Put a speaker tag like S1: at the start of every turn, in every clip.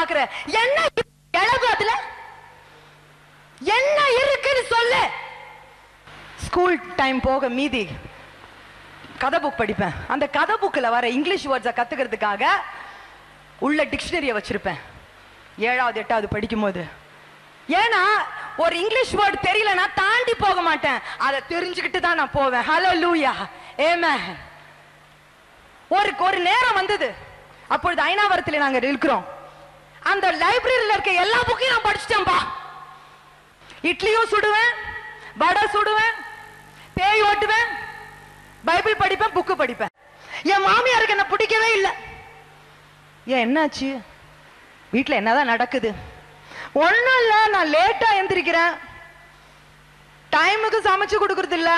S1: பாக்குற என்ன இழவு அதுல என்ன இருக்குன்னு சொல்லு ஸ்கூல் டைம் போக மீதி கதை புக் படிப்பேன் அந்த கதை புக்கில் வர இங்கிலீஷ் வேர்ட்ஸை கத்துக்கிறதுக்காக உள்ள டிக்ஷனரியை வச்சிருப்பேன் ஏழாவது எட்டாவது படிக்கும்போது ஏன்னா ஒரு இங்கிலீஷ் வேர்டு தெரியலனா தாண்டி போக மாட்டேன் அதை தெரிஞ்சுக்கிட்டு தான் நான் போவேன் ஹலோ லூயா ஏமே ஒரு ஒரு நேரம் வந்தது அப்பொழுது ஐநாவரத்தில் நாங்க இருக்கிறோம் அந்த லைப்ரரியில இருக்க எல்லா புக்கையும் நான் படிச்சிட்டேன்பா இட்லியும் சுடுவேன் வடை சுடுவேன் பேய் ஓட்டுவேன் பைபிள் படிப்பேன் புக்கு படிப்பேன் என் மாமியாருக்கு என்ன பிடிக்கவே இல்லை ஏன் என்னாச்சு வீட்டில் என்னதான் நடக்குது ஒன்றும் இல்லை நான் லேட்டா எந்திரிக்கிறேன் டைமுக்கு சமைச்சு கொடுக்கறது இல்ல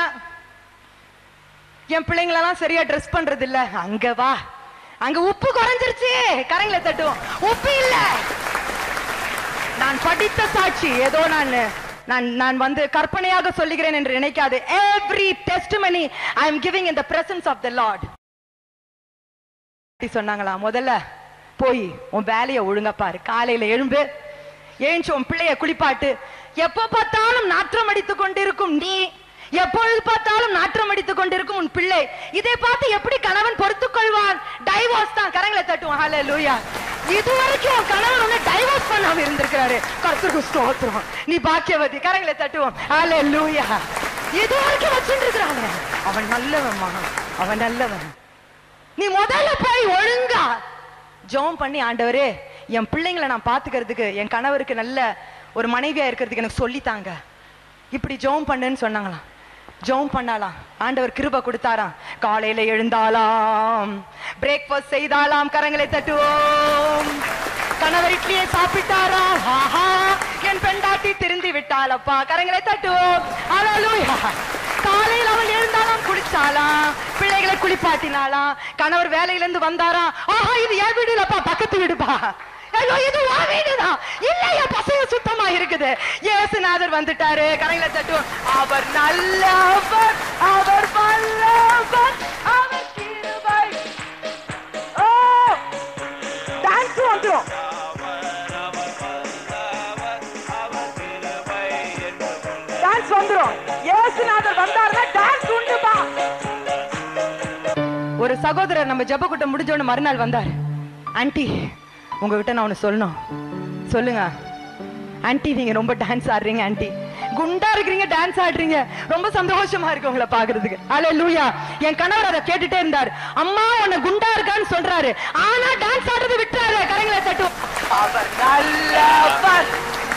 S1: என் பிள்ளைங்களெல்லாம் சரியா ட்ரெஸ் பண்றது இல்ல அங்க வா அங்க உப்பு குறைஞ்சிருச்சு கரங்களை தட்டுவோம் உப்பு இல்ல நான் படித்த சாட்சி ஏதோ நான் நான் நான் வந்து கற்பனையாக சொல்லுகிறேன் என்று நினைக்காது every testimony I am giving in the presence of the Lord சொன்னாங்களா முதல்ல போய் உன் வேலையை ஒழுங்கா பாரு காலையில எழும்பு ஏஞ்சி உன் பிள்ளைய குளிப்பாட்டு எப்ப பார்த்தாலும் நாற்றம் அடித்துக் கொண்டிருக்கும் நீ எப்பொழுது பார்த்தாலும் நாற்றம் அடித்துக் கொண்டிருக்கும் உன் பிள்ளை இதை பார்த்து எப்படி கணவன் பொறுத்துக் கொள்வான் டைவோர்ஸ் தான் கரங்களை தட்டுவான் ஹalleluya லூயா இது வரைக்கும் உன் கணவன் உன்னை டைவோர்ஸ் பண்ணாம இருந்திருக்கிறாரு கர்த்தருக்கு ஸ்தோத்திரம் நீ பாக்கியவதி கரங்களை தட்டுவோம் ஹalleluya இது வரைக்கும் வச்சுட்டு இருக்கிறாங்க அவன் நல்லவன்மா அவன் நல்லவன் நீ முதல்ல போய் ஒழுங்கா ஜெபம் பண்ணி ஆண்டவரே என் பிள்ளைங்களை நான் பாத்துக்கிறதுக்கு என் கணவருக்கு நல்ல ஒரு மனைவியா இருக்கிறதுக்கு எனக்கு சொல்லித்தாங்க இப்படி ஜெபம் பண்ணுன்னு சொன்னாங்களாம் ஜெபம் பண்ணாலாம் ஆண்டவர் கிருப கொடுத்தாராம் காலையில எழுந்தாலாம் பிரேக்ஃபாஸ்ட் செய்தாலாம் கரங்களை தட்டுவோம் கணவர் இட்லியை சாப்பிட்டாரா ஆஹா என் பெண்டாட்டி திருந்தி விட்டாளப்பா கரங்களை தட்டுவோம் ஹalleluya காலையில் அவள் எழுந்தாலாம் குளிச்சாலாம் பிள்ளைகளை குளிப்பாட்டினாலாம் கணவர் வேலையில இருந்து வந்தாரா ஆஹா இது என் வீடு இல்லப்பா பக்கத்து வீடுப்பா ஐயோ இது உன் வீடுதான் இல்ல என் பசங்க சுத்தமா இருக்குது இயேசுநாதர் வந்துட்டாரு கரையில தட்டுவோம் அவர் நல்லவர் அவர் வல்லவர் அவர் கிருபை ஓ டான்ஸ் வந்துரும் டான்ஸ் வந்துரும் இயேசுநாதர் வந்தாருன்னா டான்ஸ் உண்டுப்பா ஒரு சகோதரர் நம்ம ஜெப கூட்டம் முடிஞ்சோன்னு மறுநாள் வந்தார் ஆன்ட்டி உங்ககிட்ட நான் ஒன்று சொல்லணும் சொல்லுங்க ஆன்ட்டி நீங்க ரொம்ப டான்ஸ் ஆடுறீங்க ஆன்ட்டி குண்டா இருக்கிறீங்க டான்ஸ் ஆடுறீங்க ரொம்ப சந்தோஷமா இருக்கு உங்களை பாக்குறதுக்கு அலே லூயா என் கணவர் அதை கேட்டுட்டே இருந்தார் அம்மா உன்னை குண்டா இருக்கான்னு சொல்றாரு ஆனா டான்ஸ் ஆடுறது விட்டுறாரு கரங்களை தட்டும் அவர் நல்லவர்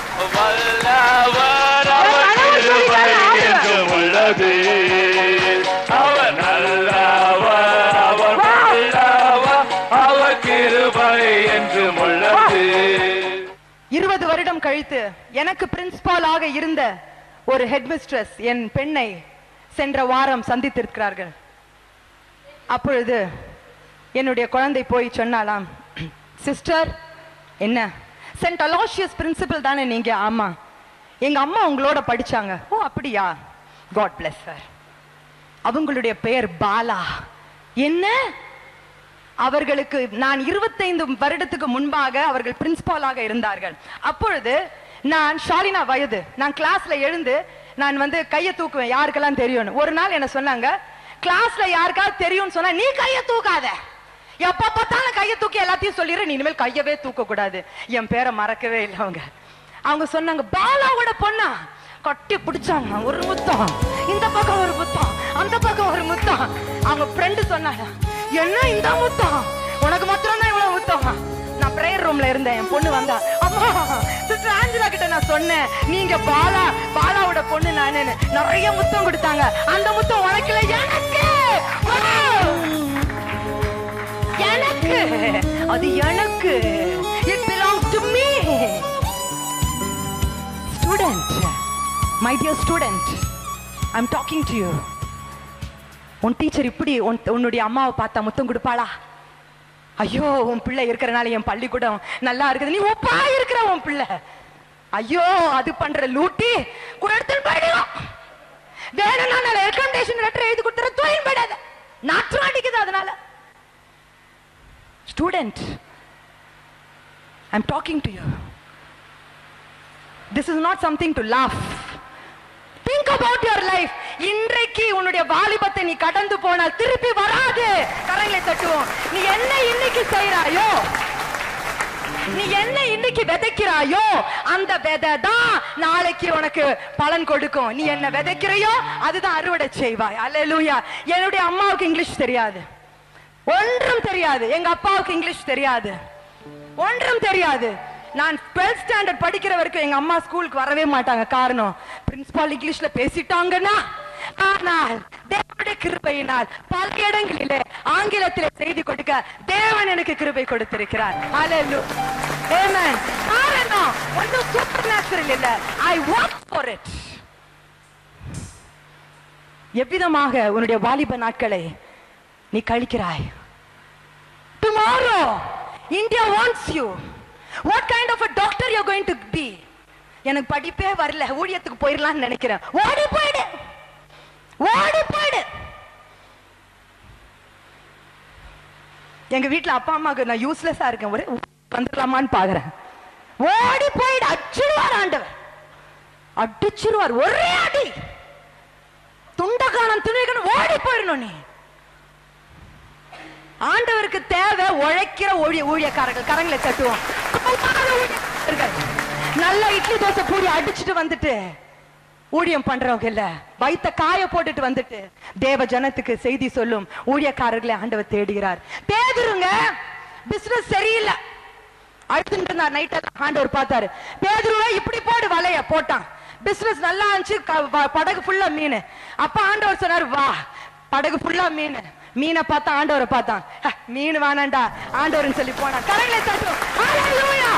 S2: வல்லவர் அவர் கிருபை என்றும் உள்ளது அவர் நல்லவர் அவர் வல்லவர் அவர் கிருபை என்றும் உள்ளது
S1: இருபது வருடம் கழித்து எனக்கு பிரின்சிபாலாக இருந்த ஒரு ஹெட்மிஸ்ட்ரஸ் என் பெண்ணை சென்ற வாரம் சந்தித்திருக்கிறார்கள் அப்பொழுது என்னுடைய குழந்தை போய் சொன்னாலாம் சிஸ்டர் என்ன சென்ட் அலோஷியஸ் பிரின்சிபல் தானே நீங்க ஆமா எங்க அம்மா உங்களோட படிச்சாங்க ஓ அப்படியா காட் பிளஸ் சார் அவங்களுடைய பெயர் பாலா என்ன அவர்களுக்கு நான் இருபத்தைந்து வருடத்துக்கு முன்பாக அவர்கள் பிரின்சிபாலாக இருந்தார்கள் அப்பொழுது நான் ஷாலினா வயது நான் கிளாஸ்ல எழுந்து நான் வந்து கையை தூக்குவேன் யாருக்கெல்லாம் தெரியும்னு ஒரு நாள் என்ன சொன்னாங்க கிளாஸ்ல யாருக்காவது தெரியும்னு சொன்னா நீ கையை தூக்காத எப்ப பார்த்தாலும் கையை தூக்கி எல்லாத்தையும் சொல்லிடுற நீ இனிமேல் கையவே தூக்க கூடாது என் பேரை மறக்கவே இல்லை அவங்க அவங்க சொன்னாங்க பாலாவோட பொண்ணா கட்டி பிடிச்சாங்க ஒரு முத்தம் இந்த பக்கம் ஒரு முத்தம் அந்த பக்கம் ஒரு முத்தம் அவங்க ஃப்ரெண்டு சொன்னாங்க என்ன இந்த முத்தம் உனக்கு மாத்திரம் தான் இவ்வளவு முத்தம் நான் பிரேயர் ரூம்ல இருந்தேன் என் பொண்ணு வந்தா அம்மா சிஸ்டர் ஆஞ்சலா கிட்ட நான் சொன்னேன் நீங்க பாலா பாலாவோட பொண்ணு நானு நிறைய முத்தம் கொடுத்தாங்க அந்த முத்தம் உனக்கு இல்ல எனக்கு Wow! எனக்கு அது எனக்கு it belongs to me student my dear student I am talking to you உன் டீச்சர் இப்படி உன் உன்னுடைய அம்மாவை பார்த்தா முத்தம் கொடுப்பாளா ஐயோ உன் பிள்ளை இருக்கிறனால என் பள்ளிக்கூடம் நல்லா இருக்குது நீ ஒப்பா இருக்கிற உன் பிள்ளை ஐயோ அது பண்ற லூட்டி கூட எடுத்துட்டு போயிடும் வேணும்னா நான் ரெக்கமெண்டேஷன் லெட்டர் எழுதி கொடுத்துற தூயின் போயிடாத நாற்றம் அடிக்குது அதனால student I'm talking to you this is not something to laugh think about your life இன்றைக்கு உன்னுடைய வாலிபத்தை நீ கடந்து போனால் திருப்பி வராது கரங்களை தட்டுவோம் நீ என்ன இன்னைக்கு செய்றாயோ நீ என்ன இன்னைக்கு விதைக்கிறாயோ அந்த விதை தான் நாளைக்கு உனக்கு பலன் கொடுக்கும் நீ என்ன விதைக்கிறையோ அதுதான் அறுவடை செய்வாய் அல்லேலூயா என்னுடைய அம்மாவுக்கு இங்கிலீஷ் தெரியாது ஒன்றும் தெரியாது எங்க அப்பாவுக்கு இங்கிலீஷ் தெரியாது ஒன்றும் தெரியாது நான் 12th ஸ்டாண்டர்ட் படிக்கிற வரைக்கும் எங்க அம்மா ஸ்கூலுக்கு வரவே மாட்டாங்க காரணம் பிரின்சிபால் இங்கிலீஷ்ல பேசிட்டாங்கன்னா ஆனால் தேவனுடைய கிருபையினால் பல இடங்களிலே ஆங்கிலத்திலே செய்தி கொடுக்க தேவன் எனக்கு கிருபை கொடுத்திருக்கிறார் ஹalleluya amen காரணம் ஒன்றும் சூப்பர் நேச்சுரல் இல்ல ஐ ஒர்க் ஃபார் இட் எவ்விதமாக உன்னுடைய வாலிப நாட்களை நீ கழிக்கிறாய் tomorrow India wants you what kind of a doctor you going to be எனக்கு படிப்பே வரல ஊழியத்துக்கு போயிடலாம்னு நினைக்கிறேன் ஓடி போயிடு ஓடி போயிடு எங்க வீட்ல அப்பா அம்மாவுக்கு நான் யூஸ்லெஸ்ஸா இருக்கேன் ஒரு வந்துடலாமான்னு பாக்குறேன் ஓடி போயிடு அடிச்சிருவார் ஆண்டவர் அடிச்சிருவார் ஒரே அடி துண்டகானம் துணிகன் ஓடி போயிடணும் நீ ஆண்டவருக்கு தேவை உழைக்கிற ஊழிய ஊழியக்காரர்கள் கரங்களை தட்டுவோம் கொல்லாத ஊழியக்காரர்கள். நல்ல இட்லி தோசை பூரி அடிச்சுட்டு வந்துட்டு ஊழியம் பண்றவங்க இல்ல வயித்த காய போட்டுட்டு வந்துட்டு தேவ ஜனத்துக்கு செய்தி சொல்லும் ஊழியக்காரர்களை ஆண்டவர் தேடுகிறார் பேதுருங்க பிசினஸ் சரியில்லை அழுத்துட்டு இருந்தார் நைட் எல்லாம் ஆண்டவர் பார்த்தாரு பேதுருவை இப்படி போடு வலைய போட்டான் பிசினஸ் நல்லா இருந்துச்சு க- வ- படகு ஃபுல்லா மீன் அப்ப ஆண்டவர் சொன்னார் வா படகு ஃபுல்லா மீன் மீனை பார்த்தா ஆண்டவரை பார்த்தான் "ஹ, மீன் வேணாண்டா ஆண்டவர்னு சொல்லி போனான் கரங்களை தட்டும் ஹalleluya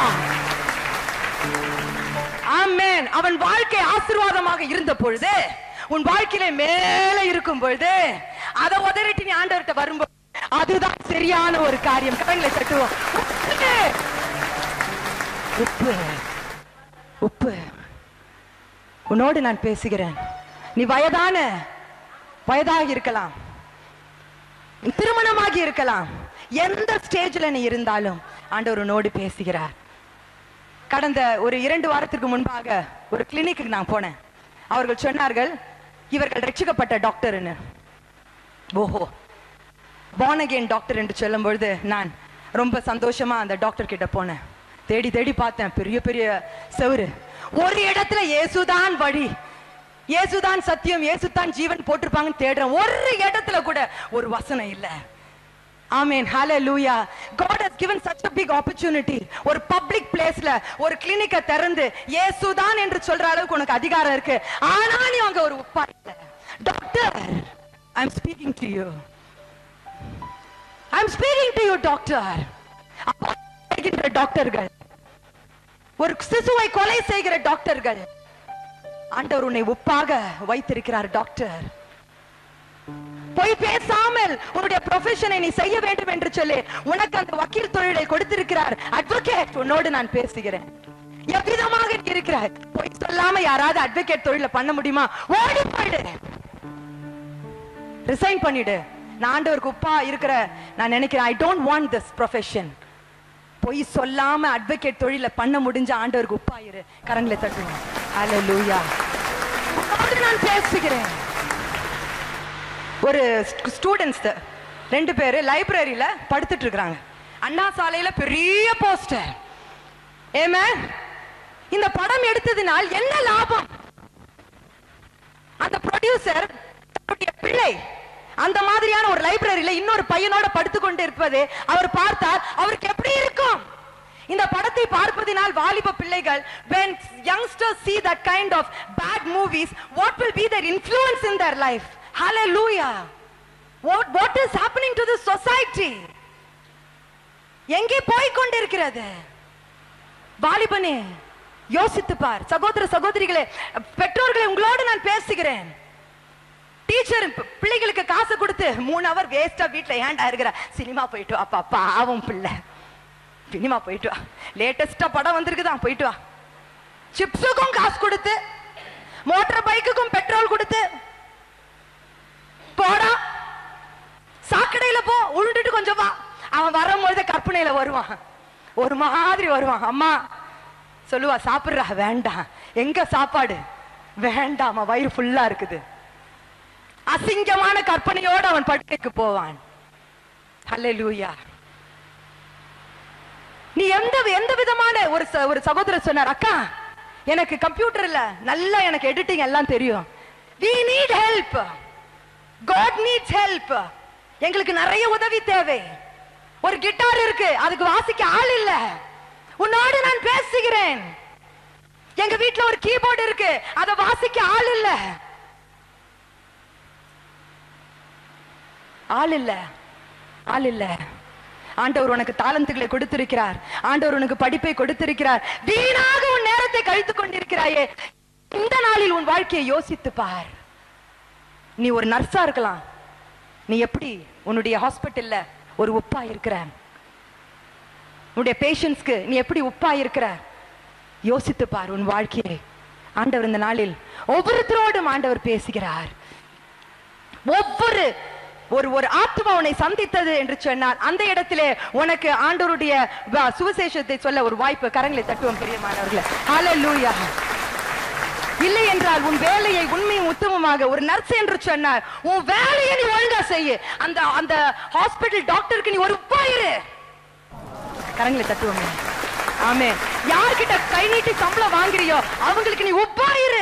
S1: ஆமென் அவன் வாழ்க்கை ஆசீர்வாதமாக இருந்த பொழுது உன் வாழ்க்கையில மேலே இருக்கும் பொழுது அதை உதறிட்டு நீ ஆண்டவர்கிட்ட வரும்போது அதுதான் சரியான ஒரு காரியம் கரங்களை தட்டுவோம் உப்பு உப்பு உப்பு உன்னோடு நான் பேசுகிறேன் நீ வயதான வயதாக இருக்கலாம் நீ திருமணமாகி இருக்கலாம் எந்த ஸ்டேஜ்ல நீ இருந்தாலும் ஆண்டவர் உன்னோடு பேசுகிறார் கடந்த ஒரு இரண்டு வாரத்திற்கு முன்பாக ஒரு கிளினிக்கு நான் போனேன் அவர்கள் சொன்னார்கள் இவர்கள் ரட்சிக்கப்பட்ட டாக்டர்னு ஓஹோ பானகேன் டாக்டர் என்று சொல்லும் பொழுது நான் ரொம்ப சந்தோஷமா அந்த டாக்டர் கிட்ட போனேன் தேடி தேடி பார்த்தேன் பெரிய பெரிய செவுரு ஒரு இடத்துல இயேசுதான் வழி இயேசுதான் சத்தியம் இயேசுதான் ஜீவன் போட்டிருப்பாங்கன்னு தேடுறேன் ஒரு இடத்துல கூட ஒரு வசனம் இல்ல ஆமென் ஹalleluya God has given such a big opportunity ஒரு பப்ளிக் பிளேஸ்ல ஒரு கிளினிக்க திறந்து இயேசுதான் என்று சொல்ற அளவுக்கு உனக்கு அதிகாரம் இருக்கு ஆனா நீ அங்க ஒரு உப்பா இல்ல doctor I am speaking to you I am speaking to you doctor செய்கின்ற டாக்டர்கள் ஒரு சிசுவை கொலை செய்கிற டாக்டர்கள் ஆண்டவர் உன்னை உப்பாக வைத்திருக்கிறார் டாக்டர் பொய் பேசாமல் உன்னுடைய ப்ரொஃபஷனை நீ செய்ய வேண்டும் என்று சொல்லி உனக்கு அந்த வக்கீல் தொழிலை கொடுத்திருக்கிறார் அட்வொகேட் உன்னோடு நான் பேசுகிறேன் எவ்விதமாக நீ இருக்கிறாய் பொய் சொல்லாம யாராவது அட்வொகேட் தொழிலை பண்ண முடியுமா ஓடி போயிடு ரிசைன் பண்ணிடு நான் ஆண்டவருக்கு உப்பா இருக்கிற நான் நினைக்கிறேன் I don't want this profession பொய் சொல்லாம அட்வொகேட் தொழில பண்ண முடிஞ்ச ஆண்டவருக்கு உப்பாயிரு கரங்களை தட்டுங்க ஹalleluya உன்னோடு நான் பேசுகிறேன் ஒரு ஸ்டூடெண்ட்ஸ் ரெண்டு பேரு லைப்ரரியில படுத்துட்டு இருக்காங்க அண்ணா சாலையில பெரிய போஸ்டர் ஏமே இந்த படம் எடுத்ததினால் என்ன லாபம் அந்த ப்ரொடியூசர் தன்னுடைய பிள்ளை அந்த மாதிரியான ஒரு லைப்ரரியில இன்னொரு பையனோட படுத்து கொண்டு இருப்பது அவர் பார்த்தால் அவருக்கு எப்படி இருக்கும் இந்த படத்தை பார்ப்பதினால் வாலிப பிள்ளைகள் when youngsters see that kind of bad movies what will be their influence in their life hallelujah what what is happening to the society எங்கே போய் கொண்டிருக்கிறது வாலிபனே யோசித்து பார் சகோதர சகோதரிகளே பெற்றோர்களே உங்களோடு நான் பேசுகிறேன் டீச்சர் பிள்ளைகளுக்கு காசு கொடுத்து மூணு அவர் வேஸ்டா வீட்ல ஏன்டா இருக்கிற சினிமா போயிட்டு வா அப்பா பாவம் பிள்ளை சினிமா போயிட்டு வா லேட்டஸ்டா படம் வந்திருக்குதான் போயிட்டு வா சிப்ஸுக்கும் காசு கொடுத்து மோட்டார் பைக்குக்கும் பெட்ரோல் கொடுத்து போடா சாக்கடையில போ உருண்டுட்டு கொஞ்சம் வா அவன் வரும்பொழுது கற்பனையில வருவான் ஒரு மாதிரி வருவான் அம்மா சொல்லுவா சாப்பிடுறா வேண்டாம் எங்க சாப்பாடு வேண்டாமா வயிறு ஃபுல்லா இருக்குது அசிங்கமான கற்பனையோடு அவன் படுக்கைக்கு போவான் ஹalleluya நீ எந்த எந்த விதமான ஒரு ச- ஒரு சகோதரர் சொன்னார் அக்கா எனக்கு கம்ப்யூட்டர் இல்ல நல்லா எனக்கு எடிட்டிங் எல்லாம் தெரியும் we need help god needs help எங்களுக்கு நிறைய உதவி தேவை ஒரு கிட்டார் இருக்கு அதுக்கு வாசிக்க ஆள் இல்ல உன்னோடு நான் பேசுகிறேன் எங்க வீட்ல ஒரு கீபோர்டு இருக்கு அத வாசிக்க ஆள் இல்ல ஆள் இல்ல ஆள் இல்ல ஆண்டவர் உனக்கு தாளந்துகளை கொடுத்திருக்கிறார் ஆண்டவர் உனக்கு படிப்பை கொடுத்திருக்கிறார் வீணாக உன் நேரத்தை கழித்துக் கொண்டிருக்கிறாயே இந்த நாளில் உன் வாழ்க்கையை யோசித்து பார் நீ ஒரு நர்ஸா இருக்கலாம் நீ எப்படி உன்னுடைய ஹாஸ்பிட்டல்ல ஒரு உப்பா இருக்கிற உன்னுடைய பேஷண்ட்ஸ்க்கு நீ எப்படி உப்பா இருக்கிற யோசித்து பார் உன் வாழ்க்கையை ஆண்டவர் இந்த நாளில் ஒவ்வொருத்தரோடும் ஆண்டவர் பேசுகிறார் ஒவ்வொரு ஒரு ஒரு ஆத்மா உன்னை சந்தித்தது என்று சொன்னால் அந்த இடத்திலே உனக்கு ஆண்டவருடைய வ- சுவிசேஷத்தை சொல்ல ஒரு வாய்ப்பு கரங்களை தட்டுவோம் பிரியமானவர்களே ஹalleluya இல்லை என்றால் உன் வேலையை உண்மையும் உத்தமமாக ஒரு நர்ஸ் என்று சொன்னார் உன் வேலையை நீ ஒழுங்கா செய்யு அந்த அந்த ஹாஸ்பிடல் டாக்டருக்கு நீ ஒரு உப்பாயிரு கரங்களை தட்டுவோமே ஆமே யார்கிட்ட கை நீட்டி சம்பளம் வாங்குறியோ அவங்களுக்கு நீ உப்பாயிரு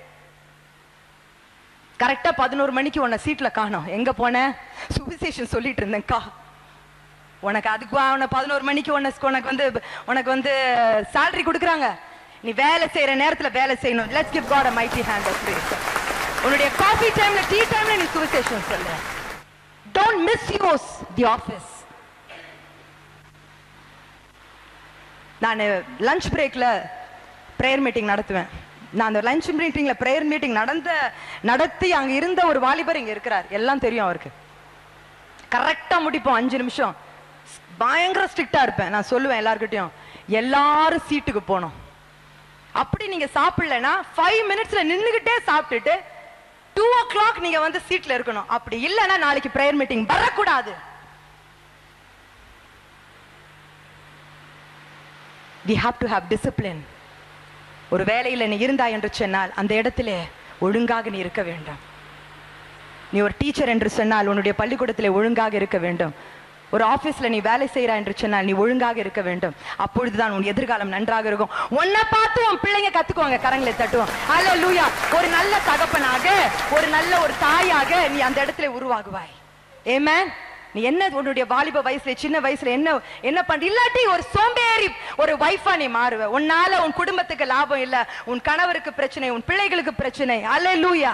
S1: கரெக்டா பதினோரு மணிக்கு உன்னை சீட்ல காணோம் எங்க போன சுவிசேஷன் சொல்லிட்டு இருந்தேன்க்கா உனக்கு அதுக்கு உன பதினோரு மணிக்கு உனக்கு உனக்கு வந்து உனக்கு வந்து salary கொடுக்குறாங்க நீ வேலை செய்யற நேரத்துல வேலை செய்யணும் let's give God a mighty hand of praise உன்னுடைய காஃபி டைம்ல டீ டைம்ல நீ சுவிசேஷன் சொல்லு don't misuse the office நான் லஞ்ச் பிரேக்ல ப்ரேயர் மீட்டிங் நடத்துவேன் நான் அந்த லஞ்ச் மீட்டிங்ல ப்ரேயர் மீட்டிங் நடந்த நடத்தி அங்க இருந்த ஒரு வாலிபர் இங்க இருக்கிறார் எல்லாம் தெரியும் அவருக்கு கரெக்டா முடிப்போம் அஞ்சு நிமிஷம் பயங்கர ஸ்ட்ரிக்டா இருப்பேன் நான் சொல்லுவேன் எல்லார்கிட்டயும் எல்லாரும் சீட்டுக்கு போகணும் அப்படி நீங்க சாப்பிடலன்னா ஃபைவ் மினிட்ஸ்ல நின்னுகிட்டே சாப்பிட்டுட்டு டூ ஓ கிளாக் நீங்க வந்து சீட்ல இருக்கணும் அப்படி இல்லைன்னா நாளைக்கு ப்ரேயர் மீட்டிங் வரக்கூடாது we have to have discipline ஒரு வேலையில நீ இருந்தாய் என்று சொன்னால் அந்த இடத்திலே ஒழுங்காக நீ இருக்க வேண்டும் நீ ஒரு டீச்சர் என்று சொன்னால் உன்னுடைய பள்ளிக்கூடத்திலே ஒழுங்காக இருக்க வேண்டும் ஒரு ஆபீஸ்ல நீ வேலை செய்யறா என்று சொன்னால் நீ ஒழுங்காக இருக்க வேண்டும் அப்பொழுதுதான் உன் எதிர்காலம் நன்றாக இருக்கும் உன்னை பார்த்து உன் பிள்ளைங்க கத்துக்குவாங்க கரங்களை தட்டுவோம் அல்ல லூயா ஒரு நல்ல தகப்பனாக ஒரு நல்ல ஒரு தாயாக நீ அந்த இடத்துல உருவாகுவாய் ஏமே நீ என்ன உன்னுடைய வாலிப வயசுல சின்ன வயசுல என்ன என்ன பண்ற இல்லாட்டி ஒரு சோம்பேறி ஒரு வைஃபா நீ மாறுவ உன்னால உன் குடும்பத்துக்கு லாபம் இல்ல உன் கணவருக்கு பிரச்சனை உன் பிள்ளைகளுக்கு பிரச்சனை அல்லேலூயா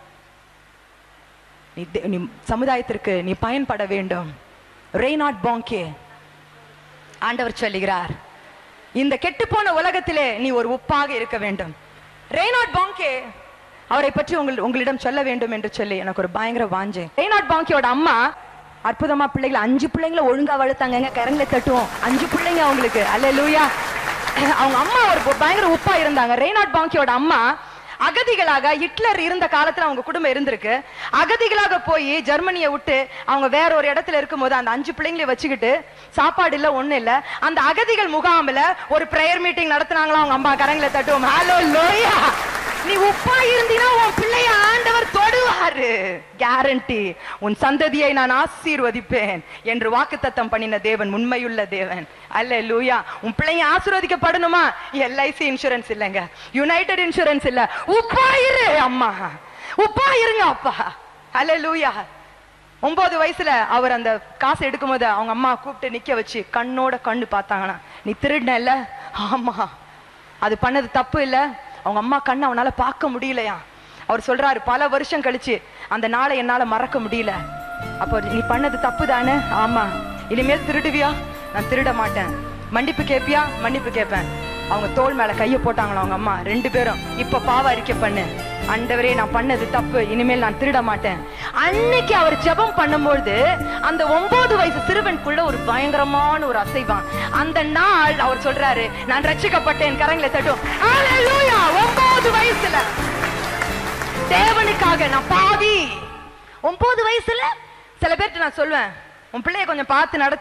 S1: நீ தே- நீ சமுதாயத்திற்கு நீ பயன்பட வேண்டும் ரெய்னாட் பாங்கே ஆண்டவர் சொல்லுகிறார் இந்த கெட்டுப்போன உலகத்திலே நீ ஒரு உப்பாக இருக்க வேண்டும் ரெய்னாட் பாங்கே அவரை பற்றி உங்கள் உங்களிடம் சொல்ல வேண்டும் என்று சொல்லி எனக்கு ஒரு பயங்கர வாஞ்சை ரெய்னாட் பாங்கியோட அம்மா அற்புதமா பிள்ளைகளை அஞ்சு பிள்ளைங்களை ஒழுங்கா வளர்த்தாங்க கரங்களை தட்டுவோம் அஞ்சு பிள்ளைங்க அவங்களுக்கு அல்ல லூயா அவங்க அம்மா ஒரு பயங்கர உப்பா இருந்தாங்க ரெய்னாட் பாங்கியோட அம்மா அகதிகளாக ஹிட்லர் இருந்த காலத்துல அவங்க குடும்பம் இருந்திருக்கு அகதிகளாக போய் ஜெர்மனியை விட்டு அவங்க வேற ஒரு இடத்துல இருக்கும்போது அந்த அஞ்சு பிள்ளைங்களை வச்சுக்கிட்டு சாப்பாடு இல்ல ஒண்ணு இல்ல அந்த அகதிகள் முகாம்ல ஒரு பிரேயர் மீட்டிங் நடத்துனாங்களா அவங்க அம்மா கரங்களை தட்டுவோம் ஹலோ லோயா நீ உப்பா இருந்தீனா உன் பிள்ளைய ஆண்டவர் தொடுவாரு கேரண்டி உன் சந்ததியை நான் ஆசீர்வதிப்பேன் என்று வாக்குத்தத்தம் பண்ணின தேவன் உண்மையுள்ள தேவன் அல்ல லூயா உன் பிள்ளைங்க ஆசீர்வதிக்கப்படணுமா எல்ஐசி இன்சூரன்ஸ் இல்லைங்க யுனைடெட் இன்சூரன்ஸ் இல்ல உப்பா இரு அம்மா உப்பா இருங்க அப்பா அல்ல லூயா ஒன்பது வயசுல அவர் அந்த காசை எடுக்கும்போது அவங்க அம்மா கூப்பிட்டு நிக்க வச்சு கண்ணோட கண்ணு பார்த்தாங்கன்னா நீ திருடின ஆமா அது பண்ணது தப்பு இல்ல அவங்க அம்மா கண்ணை அவனால பார்க்க முடியலையா அவர் சொல்றாரு பல வருஷம் கழிச்சு அந்த நாளை என்னால மறக்க முடியல அப்போ நீ பண்ணது தப்பு தானே ஆமா இனிமேல் திருடுவியா நான் திருட மாட்டேன் மன்னிப்பு கேப்பியா மன்னிப்பு கேட்பேன் அவங்க தோள் மேல கைய போட்டாங்களா அவங்க அம்மா ரெண்டு பேரும் இப்ப பாவ அறிக்கை பண்ணு ஆண்டவரே நான் பண்ணது தப்பு இனிமேல் நான் திருட மாட்டேன் அன்னைக்கு அவர் ஜெபம் பண்ணும்போது அந்த ஒன்பது வயசு சிறுவனுக்குள்ள ஒரு பயங்கரமான ஒரு அசைவான் அந்த நாள் அவர் சொல்றாரு நான் ரட்சிக்கப்பட்டேன் கரங்களை தட்டும் ஹalleluya ஒன்பது வயசுல தேவனுக்காக நான் பாவி ஒன்பது வயசுல சில பேர்ட்ட நான் சொல்லுவேன் உன் பிள்ளைய கொஞ்சம் பார்த்து நடத்து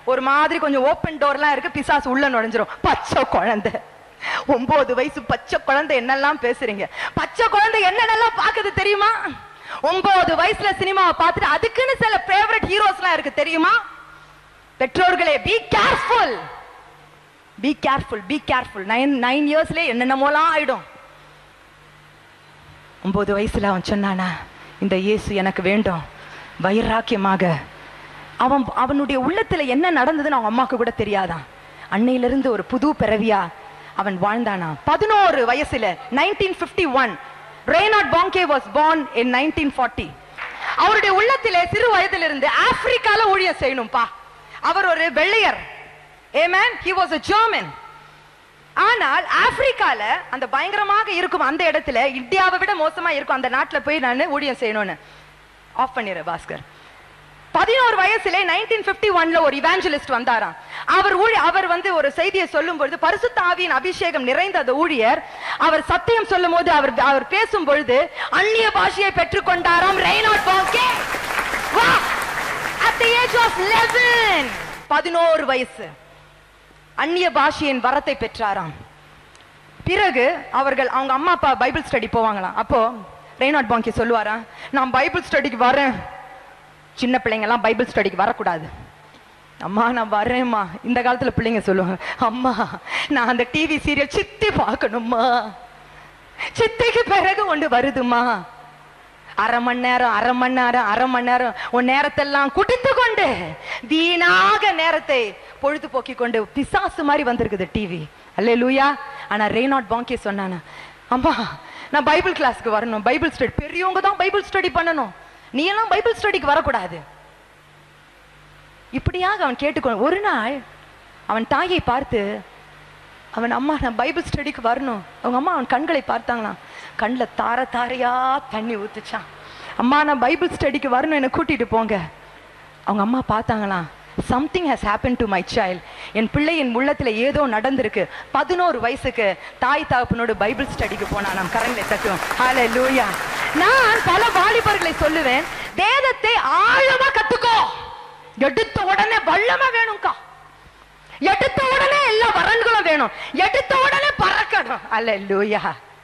S1: ஒரு மாதிரி கொஞ்சம் ஓப்பன் டோர்லாம் இருக்கு பிசாசு உள்ள நுழைஞ்சிரும் பச்சை குழந்தை ஒன்பது வயசு பச்சை குழந்தை என்னெல்லாம் பேசுறீங்க பச்சை குழந்தை என்னென்னலாம் பாக்குது தெரியுமா ஒன்பது வயசுல சினிமாவை பார்த்துட்டு அதுக்குன்னு சில ஃபேவரட் ஹீரோஸ்லாம் இருக்கு தெரியுமா பெற்றோர்களே be careful be careful be careful nine nine இயர்ஸ்ல என்னென்னமோலாம் ஆயிடும் ஒன்பது வயசுல அவன் சொன்னானா இந்த இயேசு எனக்கு வேண்டும் வைராக்கியமாக அவன் அவனுடைய உள்ளத்துல என்ன நடந்ததுன்னு அவங்க அம்மாக்கு கூட தெரியாதான் அன்னையிலிருந்து ஒரு புது பிறவியா அவன் வாழ்ந்தானா பதினோரு வயசுல nineteen fifty one Reinhard Bonnke was born in nineteen forty அவருடைய உள்ளத்திலே சிறு வயதிலிருந்து ஆப்பிரிக்கால ஊழியம் செய்யணும்பா அவர் ஒரு வெள்ளையர் ஏமேன் he was a german ஆனால் ஆப்பிரிக்கால அந்த பயங்கரமாக இருக்கும் அந்த இடத்துல இந்தியாவை விட மோசமா இருக்கும் அந்த நாட்டுல போய் நான் ஊழியம் செய்யணும்னு ஆஃப் பண்ணிடுற பாஸ்கர் பதினோரு வயசுல நைன்டீன் பிப்டி ஒன்ல ஒரு இவாஞ்சலிஸ்ட் வந்தாராம் அவர் ஊழி அவர் வந்து ஒரு செய்தியை சொல்லும் பொழுது பரிசுத்த ஆவியின் அபிஷேகம் நிறைந்த அந்த ஊழியர் அவர் சத்தியம் சொல்லும் போது அவர் அவர் பேசும் பொழுது அந்நிய பாஷையை பெற்றுக்கொண்டாராம் ரெய்னாட் பாங்கே வா at the age of 11 பதினோரு வயசு அந்நிய பாஷையின் வரத்தை பெற்றாராம் பிறகு அவர்கள் அவங்க அம்மா அப்பா பைபிள் ஸ்டடி போவாங்களாம் அப்போ ரெய்னாட் பாங்கி சொல்லுவாரா நான் பைபிள் ஸ்டடிக்கு வரேன் சின்ன பிள்ளைங்க எல்லாம் பைபிள் ஸ்டடிக்கு வரக்கூடாது அம்மா நான் வரேம்மா இந்த காலத்துல பிள்ளைங்க சொல்லுவாங்க அம்மா நான் அந்த டிவி சீரியல் சித்தி பார்க்கணும்மா சித்திக்கு பிறகு ஒன்று வருதுமா அரை மணி நேரம் அரை மணி நேரம் அரை மணி நேரம் உன் நேரத்தெல்லாம் குடித்து கொண்டு வீணாக நேரத்தை பொழுதுபோக்கி கொண்டு பிசாசு மாதிரி வந்திருக்குது டிவி அல்லே லூயா ஆனா ரேனாட் பாங்கே சொன்னானா அம்மா நான் பைபிள் கிளாஸ்க்கு வரணும் பைபிள் ஸ்டடி பெரியவங்க தான் பைபிள் ஸ்டடி பண்ணணும் நீ எல்லாம் பைபிள் ஸ்டடிக்கு வரக்கூடாது இப்படியாக அவன் கேட்டுக்கொண்டு ஒரு நாள் அவன் தாயை பார்த்து அவன் அம்மா நான் பைபிள் ஸ்டடிக்கு வரணும் அவங்க அம்மா அவன் கண்களை பார்த்தாங்களாம் கண்ணில் தார தாரையா தண்ணி ஊத்துச்சான் அம்மா நான் பைபிள் ஸ்டடிக்கு வரணும் என்னை கூட்டிட்டு போங்க அவங்க அம்மா பார்த்தாங்களாம் something has happened to my child என் பிள்ளையின் உள்ளத்துல ஏதோ நடந்திருக்கு பதினோரு வயசுக்கு தாய் தகப்பனோடு பைபிள் ஸ்டடிக்கு போனா நாம் கரங்களை தட்டுவோம் ஹalleluya லூயா நான் பல வாலிபர்களை சொல்லுவேன் வேதத்தை ஆழமா கத்துக்கோ எடுத்த உடனே வல்லமா வேணும்க்கா எடுத்த உடனே எல்லா வரன்களும் வேணும் எடுத்த உடனே பறக்கணும் அல்ல லூயா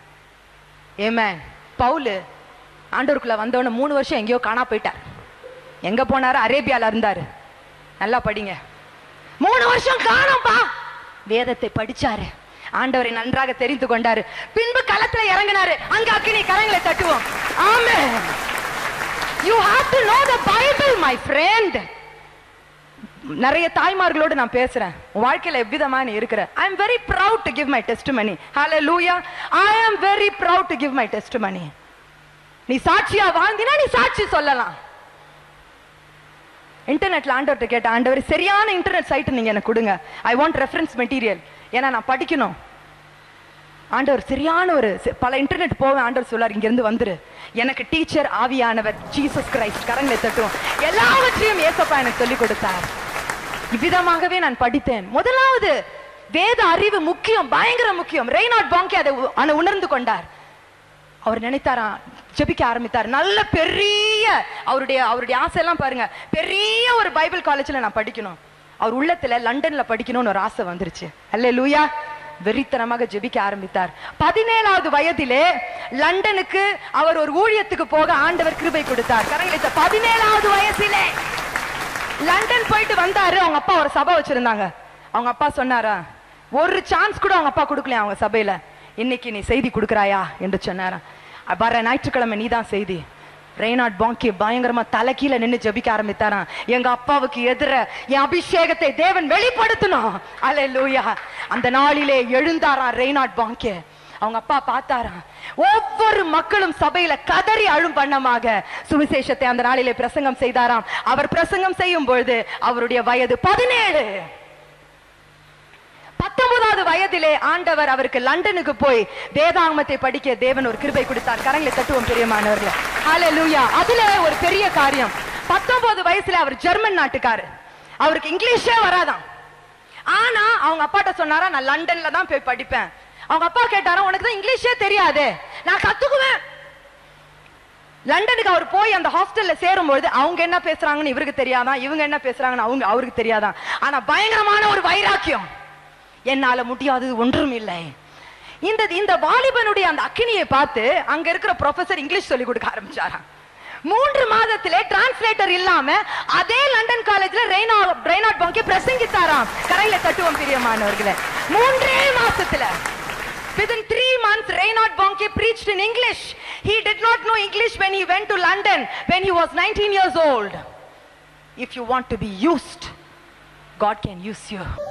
S1: ஏமே பவுலு ஆண்டவருக்குள்ள வந்தவன மூணு வருஷம் எங்கேயோ காணா போயிட்டார் எங்க போனாரு அரேபியால இருந்தாரு நல்லா படிங்க மூணு வருஷம் காணோம்பா வேதத்தை படிச்சாரு ஆண்டவரை நன்றாக தெரிந்து கொண்டாரு பின்பு களத்துல இறங்கினாரு அங்க அக்கினி கரங்களை தட்டுவோம் ஆமே you have to know the Bible my friend நிறைய தாய்மார்களோடு நான் பேசுறேன் உன் வாழ்க்கையில எவ்விதமா நீ இருக்கிற I am very proud to give my testimony ஹலோ லூயா I am very proud to give my testimony நீ சாட்சியா வாழ்ந்தினா நீ சாட்சி சொல்லலாம் இன்டர்நெட்ல ஆண்டவர்கிட்ட கேட்ட ஆண்டவர் சரியான இன்டர்நெட் சைட் நீங்க எனக்கு கொடுங்க ஐ வாண்ட் ரெஃபரன்ஸ் மெட்டீரியல் ஏன்னா நான் படிக்கணும் ஆண்டவர் சரியான ஒரு சி- பல இன்டர்நெட் போவேன் ஆண்டவர் சொல்லார் இங்க இருந்து வந்துரு எனக்கு டீச்சர் ஆவியானவர் ஜீசஸ் கிரைஸ்ட் கரங்களை தட்டுவோம் எல்லாவற்றையும் ஏசப்பா எனக்கு சொல்லி கொடுத்தார் இவ்விதமாகவே நான் படித்தேன் முதலாவது வேத அறிவு முக்கியம் பயங்கர முக்கியம் ரெய்னாட் பாங்கே அதை உ- அணு- உணர்ந்து கொண்டார் அவர் நினைத்தாராம் ஜெபிக்க ஆரம்பித்தார் நல்ல பெரிய அவருடைய அவருடைய ஆசையெல்லாம் பாருங்க பெரிய ஒரு பைபிள் காலேஜ்ல நான் படிக்கணும் அவர் உள்ளத்துல லண்டன்ல படிக்கணும்னு ஒரு ஆசை வந்துருச்சு அல்ல லூயா வெறித்தனமாக ஜெபிக்க ஆரம்பித்தார் பதினேழாவது வயதிலே லண்டனுக்கு அவர் ஒரு ஊழியத்துக்கு போக ஆண்டவர் கிருபை கொடுத்தார் கரங்களை பதினேழாவது வயசிலே லண்டன் போயிட்டு வந்தாரு அவங்க அப்பா ஒரு சபை வச்சிருந்தாங்க அவங்க அப்பா சொன்னாரா ஒரு சான்ஸ் கூட அவங்க அப்பா கொடுக்கலையா அவங்க சபையில இன்னைக்கு நீ செய்தி கொடுக்கறாயா என்று சொன்னாராம் அ, வர ஞாயிற்றுக்கிழமை நீதான் செய்தி ரெய்னாட் பாங்கி பயங்கரமா தலை கீழே நின்னு ஜெபிக்க ஆரம்பித்தாராம் எங்க அப்பாவுக்கு எதிர என் அபிஷேகத்தை தேவன் வெளிப்படுத்தணும் அல்லேலூயா அந்த நாளிலே எழுந்தாராம் ரெய்னாட் பாங்கே அவங்க அப்பா பார்த்தாராம் ஒவ்வொரு மக்களும் சபையில கதறி அழும் பண்ணமாக சுவிசேஷத்தை அந்த நாளிலே பிரசங்கம் செய்தாராம் அவர் பிரசங்கம் செய்யும் பொழுது அவருடைய வயது பதினேழு பத்தொன்பதாவது வயதிலே ஆண்டவர் அவருக்கு லண்டனுக்கு போய் வேதாகமத்தை படிக்க தேவன் ஒரு கிருபை கொடுத்தார் கரங்களை தட்டுவோம் பெரியமானவர்களே ஹalleluya அதுல ஒரு பெரிய காரியம் பத்தொன்பது வயசுல அவர் ஜெர்மன் நாட்டுக்காரு அவருக்கு இங்கிலீஷே வராதாம் ஆனா அவங்க அப்பாட்ட சொன்னாரா நான் லண்டன்ல தான் போய் படிப்பேன் அவங்க அப்பா கேட்டாரா உனக்கு தான் இங்கிலீஷே தெரியாது நான் கத்துக்குவேன் லண்டனுக்கு அவர் போய் அந்த ஹாஸ்டல்ல சேரும்பொழுது அவங்க என்ன பேசுறாங்கன்னு இவருக்கு தெரியாதான் இவங்க என்ன பேசுறாங்கன்னு அவங்க அவருக்கு தெரியாதான் ஆனா பயங்கரமான ஒரு வைராக்கியம் என்னால முடியாதது ஒன்றும் இல்லை இந்த இந்த வாலிபனுடைய அந்த அக்கினியை பார்த்து அங்க இருக்கிற ப்ரொஃபசர் இங்கிலீஷ் சொல்லி கொடுக்க ஆரம்பிச்சாராம் மூன்று மாதத்திலே டிரான்ஸ்லேட்டர் இல்லாம அதே லண்டன் காலேஜ்ல ரெய்னா ரெய்னாட் பங்கி பிரசங்கித்தாராம் கரையில தட்டுவோம் பிரியமானவர்களே மூன்றே மாசத்துல Within three months, Reinhard Bonnke preached in English. He did not know English when he went to London when he was 19 years old. If you want to be used, God can use you.